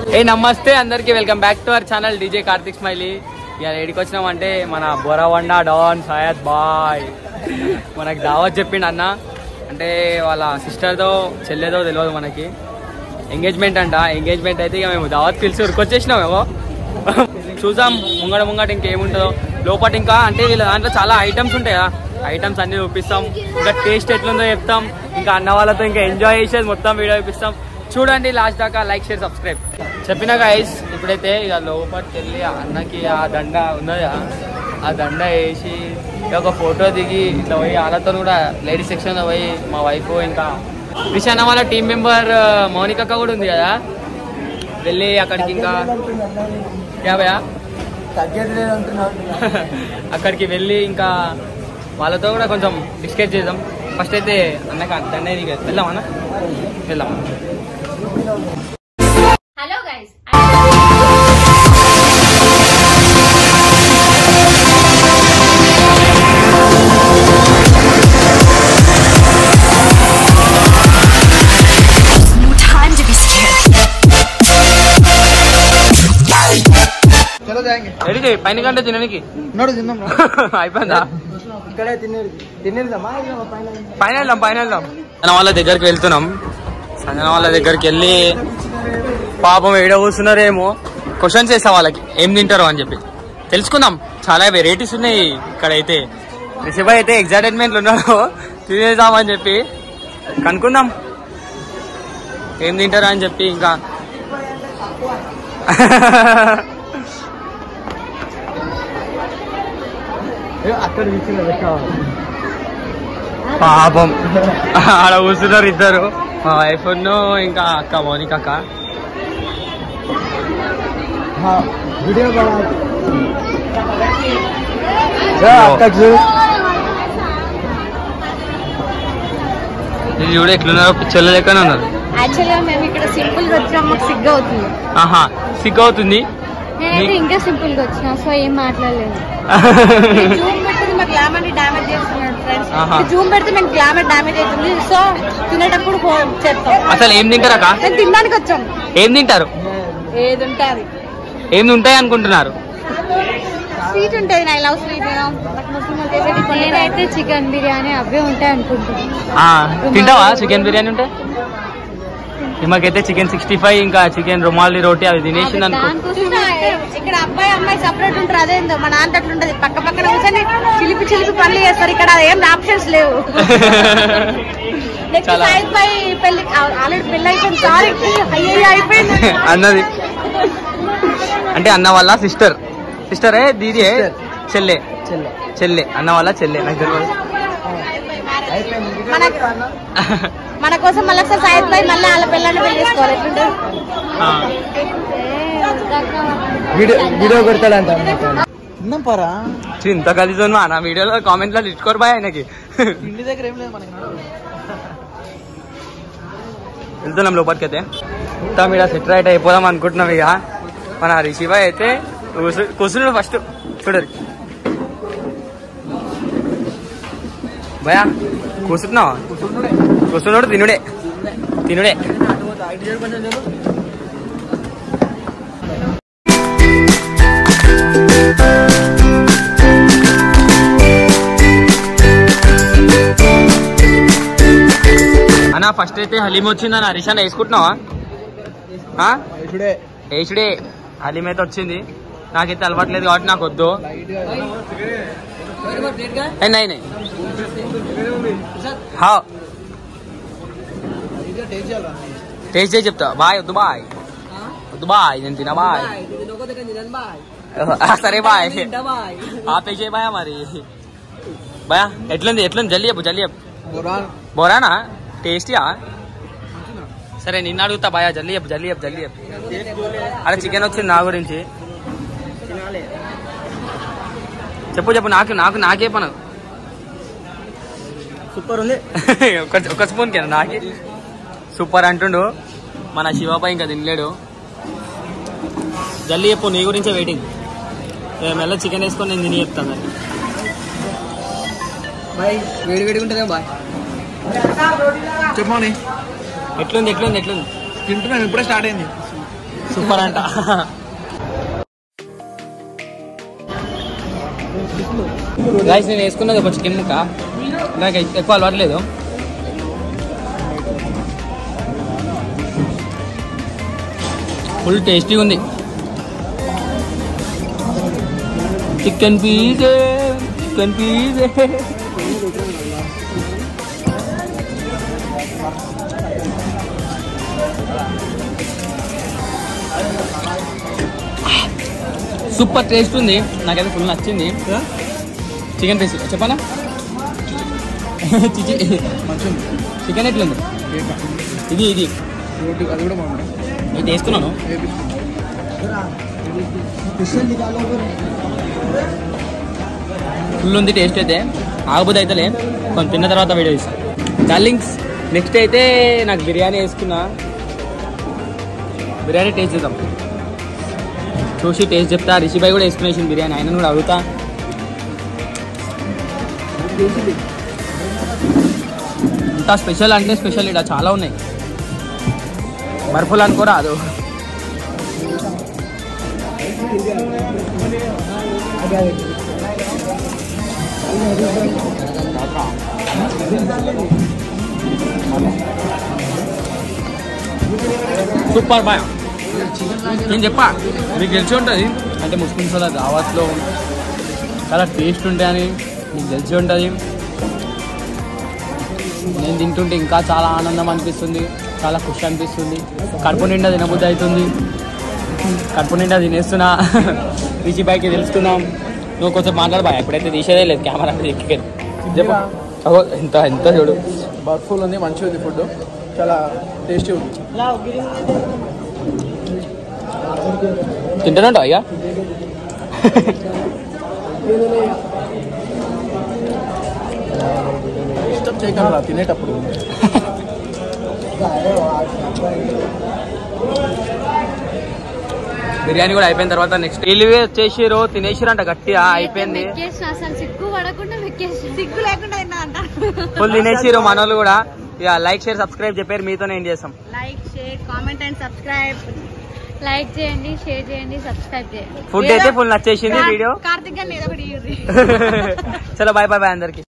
ఏ నమస్తే అందరికి welcome back to our channel DJ Karthik smiley ఇక ఏడికి వచ్చినామంటే మన బొరవండ డాన్ సయద్ బాయ్ మనకి దావత్ చెప్పిండు అన్న అంటే వాళ్ళ సిస్టర్తో చెల్లేదో తెలియదు మనకి ఎంగేజ్మెంట్ అంట ఎంగేజ్మెంట్ అయితే ఇక మేము దావత్ పిలిచి ఉరికొచ్చేసినాం ఏమో చూద్దాం ముంగడ ముంగట ఇంకేముంటుందో లోపల ఇంకా అంటే వీళ్ళ దాంట్లో చాలా ఐటమ్స్ ఉంటాయి కదా ఐటమ్స్ అన్ని చూపిస్తాం ఇంకా టేస్ట్ ఎట్లుందో చెప్తాం ఇంకా అన్న వాళ్ళతో ఇంకా ఎంజాయ్ చేసేది మొత్తం వీడియో చూపిస్తాం చూడండి లాస్ట్ దాకా లైక్ షేర్ సబ్స్క్రైబ్ చెప్పిన గైస్ ఇప్పుడైతే ఇక లోపలికి వెళ్ళి ఆ అన్నకి ఆ దండ ఉన్నది కదా, ఆ దండ వేసి ఇక ఒక ఫోటో దిగి ఇట్లా పోయి వాళ్ళతో కూడా లేడీస్ సెక్షన్లో పోయి మా వైఫ్ ఇంకా విశాన వాళ్ళ టీం మెంబర్ మౌనికక్క కూడా ఉంది కదా వెళ్ళి అక్కడికి ఇంకా యాభై అక్కడికి వెళ్ళి ఇంకా వాళ్ళతో కూడా కొంచెం డిస్కస్ చేద్దాం ఫస్ట్ అయితే అన్నక దండ వెళ్దాం అన్న వెళ్దాం hello guys No time to be scared. చలో జాయింగ్ రెడీ పైన కంటే తినడానికి ఉన్నాడు తిందాం రా. అయిపోయిందా ఇక్కడే తినేది తినేదిదామా పైన పైన వెళ్దాం పైన వెళ్దాం సంజన వాళ్ళ దగ్గరికి వెళ్తున్నాం సంజన వాళ్ళ దగ్గరికి వెళ్ళి పాపం ఏడ కూర్చున్నారేమో క్వశ్చన్స్ వేసా వాళ్ళకి ఏం తింటారు అని చెప్పి తెలుసుకుందాం చాలా వెరైటీస్ ఉన్నాయి ఇక్కడైతే రిషభ అయితే ఎగ్జైటైట్మెంట్లు ఉన్నాడు తినేద్దామని చెప్పి కనుక్కుందాం ఏం తింటారు అని చెప్పి ఇంకా అక్కడ కూర్చున్నా పాపం ఆడ కూర్చున్నారు ఇద్దరు మా వైఫ్ ఇంకా అక్క మౌనిక అక్క వీడియో అక్కడ చూడు ఇది చూడు ఎట్లున్నారో పిచ్చర్ల లెక్కనే ఉన్నారు యాక్చువల్గా మేము ఇక్కడ సింపుల్ గా వచ్చినాం మాకు సిగ్గు అవుతుంది ఆహా సిగ్గు అవుతుంది నేనైతే ఇంకా సింపుల్ గా వచ్చినా సో ఏం మాట్లాడలేదు జూమ్ పెడితే మాకు గ్లామర్ డ్యామేజ్ చేస్తున్నాడు ఫ్రెండ్స్ ఆహా. జూమ్ పెడితే మేము గ్లామర్ డ్యామేజ్ అవుతుంది సో తినేటప్పుడు ఫోన్ చేస్తాం అసలు ఏం తింటారక్క మేము తినడానికి వచ్చాం ఏం తింటారు ఏది ఉంటే అది ఏం ఉంటాయి అనుకుంటున్నారు స్వీట్ ఉంటుంది ఐ లవ్ స్వీట్ నేనైతే చికెన్ బిర్యానీ అవే ఉంటాయి అనుకుంటున్నాను ఆ, తింటావా చికెన్ బిర్యానీ ఉంటే ఈమెకైతే చికెన్ సిక్స్టీ ఫైవ్ ఇంకా చికెన్ రుమాలి రోటీ అవి తినేసింది అనుకో చూసినా, ఇక్కడ అబ్బాయి అమ్మాయి సపరేట్ ఉంటారు అదేందో మా నాన్న అట్లా ఉంటది పక్క పక్కన కూర్చొని చిలిపి చిలిపి పనులు చేస్తారు ఇక్కడ ఏం ఆప్షన్స్ లేవు నెక్స్ట్ చాలా. సాయిద్ బాయ్ పెళ్లి ఆల్రెడీ పెళ్లి అయిపోయింది సారీ అయ్యో అయిపోయింది అన్నది అంటే అన్న వాళ్ళ సిస్టర్ సిస్టరే దీది చెల్లె చెల్లె చెల్లె అన్న వాళ్ళ చెల్లె నాకు తెలియదు మన మన కోసం మళ్ళీ ఒకసారి సాయిద్ బాయ్ మళ్ళీ వాళ్ళ పిల్లల్ని పెళ్లి చేసుకోవాలి ఎట్లుంటుంది ఆ. వీడియో వీడియో కొడతాడంట తిన్నాం పరా ఛీ, ఇంత కలిసి మా నా వీడియోలో కామెంట్లో ఇచ్చుకోరు బాయ్ ఆయనకి ఇంటి దగ్గర ఏం లేదు మనకి వెళ్తున్నాం లోపలికి అయితే మొత్తం ఇక్కడ సెట్ రైట్ అయిపోదాం అనుకుంటున్నాం ఇక మన రిషిబాయ్ అయితే కూసు- కూర్చున్నాడు ఫస్ట్ చూడరు భయా కూర్చుంటున్నావా కూర్చున్నాడు తినుడే తినుడే అన్న ఫస్ట్ అయితే హలీం వచ్చిందన్న హరీషాన్ వేసుకుంటున్నావా ఆ? ఇప్పుడే వేసుడే హలీం అయితే వచ్చింది నాకైతే అలవాట్లేదు కాబట్టి నాకు వద్దు ఏ, నై నై హా టేస్ట్ చేసి చెప్తా బాయ్ వద్దు బాయ్ వద్దు బాయ్ నేను తినా బాయ్ ఆ, సరే బాయ్ ఆపేసే బాయ్ మరి బాయ్ ఎట్లుంది ఎట్లుంది జల్లి చెప్పు జల్లి చెప్పు బోరానా టేస్టీయా సరే నిన్న అడుగుతా బాయా జల్లి చెప్పు జల్లి చెప్పు జల్లి చెప్పు అక్కడ చికెన్ వచ్చింది నా గురించి చెప్పు చెప్పు నాకు నాకు నాకే పను సూపర్ ఉంది ఒక ఒక స్పూన్ కింద నాకే సూపర్ అంటుండు మన శివబాయ్ ఇంకా తినలేడు జల్లి చెప్పు నీ గురించే వెయిటింగ్ మెల్ల చికెన్ వేసుకొని నేను తిని చెప్తాను దాన్ని. బాయ్ వేడి వేడిగా ఉంటుందా బాయ్ చెప్పమని ఎట్లుంది ఎట్లుంది ఎట్లుంది తింటున్నాం ఇప్పుడే స్టార్ట్ అయింది సూపర్ అంట గైస్ నేను వేసుకున్నది ఒక చికెన్ ముక్క నాకు ఎక్కువ అలవాట్లేదు ఫుల్ టేస్టీ ఉంది chicken PJ chicken PJ super taste ఉంది నాకైతే ఫుల్ నచ్చింది చికెన్ పీస్ చెప్పనా చికెన్ ఎట్లుంది ఇది ఇది అది కూడా బాగుంది ఇది వేసుకున్నాను ఫుల్ ఉంది టేస్ట్ అయితే ఆగబోద్ది అయితేలే కొంచెం తిన్న తర్వాత వీడియో ఇస్తాను డార్లింగ్స్ నెక్స్ట్ అయితే నాకు బిర్యానీ వేసుకున్నా బిర్యానీ టేస్ట్ చేద్దాం చూసి టేస్ట్ చెప్తా రిషిబాయ్ కూడా వేసుకునేసింది బిర్యానీ ఆయన కూడా అడుగుతా ఇంత స్పెషల్ అంటే స్పెషల్ ఇక్కడ చాలా ఉన్నాయి బర్ఫుల్ అనుకోరా అది సూపర్ బాయ్ నేను చెప్పా మీకు తెలిసి ఉంటుంది అంటే ముస్లిమ్స్ వాళ్ళ దావత్లో చాలా టేస్ట్ ఉంటాయని మీకు తెలిసి ఉంటుంది నేను తింటుంటే ఇంకా చాలా ఆనందం అనిపిస్తుంది చాలా ఖుషి అనిపిస్తుంది కడుపు నిండా తినబుద్ధి అవుతుంది కడుపు నిండా తినేస్తున్నా రిషి బైక్ తెలుసుకుందాం నువ్వు కొంచెం మాట్లాడబా ఎప్పుడైతే తీసేదే లేదు కెమెరా ఎక్కి చెప్పు అగో ఎంత ఎంత చూడు బర్ఫుల్ ఉంది మంచిగా ఉంది ఫుడ్ చాలా టేస్టీ ఉంది తింటూనే ఉంటావు అయ్యా డిస్టర్బ్ చేయగలరా తినేటప్పుడు బిర్యానీ కూడా అయిపోయిన తర్వాత నెక్స్ట్ రిలీవ్ వచ్చేసిరు తినేసిరంట గట్టిగా అయిపోయింది మెక్కేసిన అసలు సిగ్గు పడకుండా మెక్కేసిన సిగ్గు లేకుండా తిన్నా అంట ఫుల్ తినేసిరు మనోళ్ళు కూడా ఇక లైక్ షేర్ సబ్స్క్రైబ్ చెప్పారు మీతోనే ఏం చేస్తాం like share comment and subscribe like చేయండి షేర్ చేయండి సబ్స్క్రైబ్ చేయండి ఫుడ్ అయితే ఫుల్ నచ్చేసింది వీడియో కార్తిక్ గారిని ఏదో ఒకటి ఇయ్యుర్రి. చలో బాయ్ బాయ్ బాయ్ అందరికి